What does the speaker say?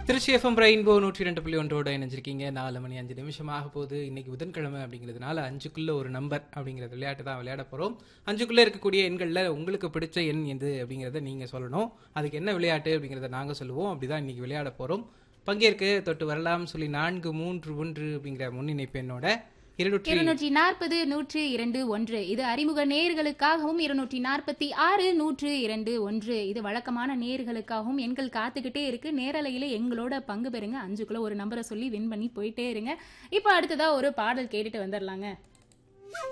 Trichy FM rainbow நூற்றி ரெண்டு புள்ளி ஒன்றோட இணைஞ்சிருக்கீங்க நாலு மணி அஞ்சு நிமிஷம் ஆக போகுது இன்னைக்கு புதன்கிழமை அப்படிங்கிறதுனால அஞ்சுக்குள்ள ஒரு நம்பர் அப்படிங்கிற விளையாட்டு தான் விளையாட போகிறோம் அஞ்சுக்குள்ளே இருக்கக்கூடிய எண்களில் உங்களுக்கு பிடிச்ச எண் எது அப்படிங்கிறத நீங்கள் சொல்லணும் அதுக்கு என்ன விளையாட்டு அப்படிங்கிறத நாங்கள் சொல்லுவோம் அப்படிதான் இன்னைக்கு விளையாட போகிறோம் பங்கேற்க தொட்டு வரலாம் சொல்லி நான்கு மூன்று ஒன்று அப்படிங்கிற முன்னிணைப்பு எண்ணோட இருநூற்றி இருநூற்றி நாற்பது நூற்று இரண்டு ஒன்று இது அறிமுக நேர்களுக்காகவும் இருநூற்றி நாற்பத்தி ஆறு நூற்று இரண்டு ஒன்று இது வழக்கமான நேர்களுக்காகவும் எண்கள் காத்துக்கிட்டே இருக்கு நேரலையில எங்களோட பங்கு பெறுங்க அஞ்சுக்குள்ள ஒரு நம்பரை சொல்லி வின் பண்ணி போயிட்டே இருங்க இப்போ அடுத்ததா ஒரு பாடல் கேட்டுட்டு வந்துடலாங்க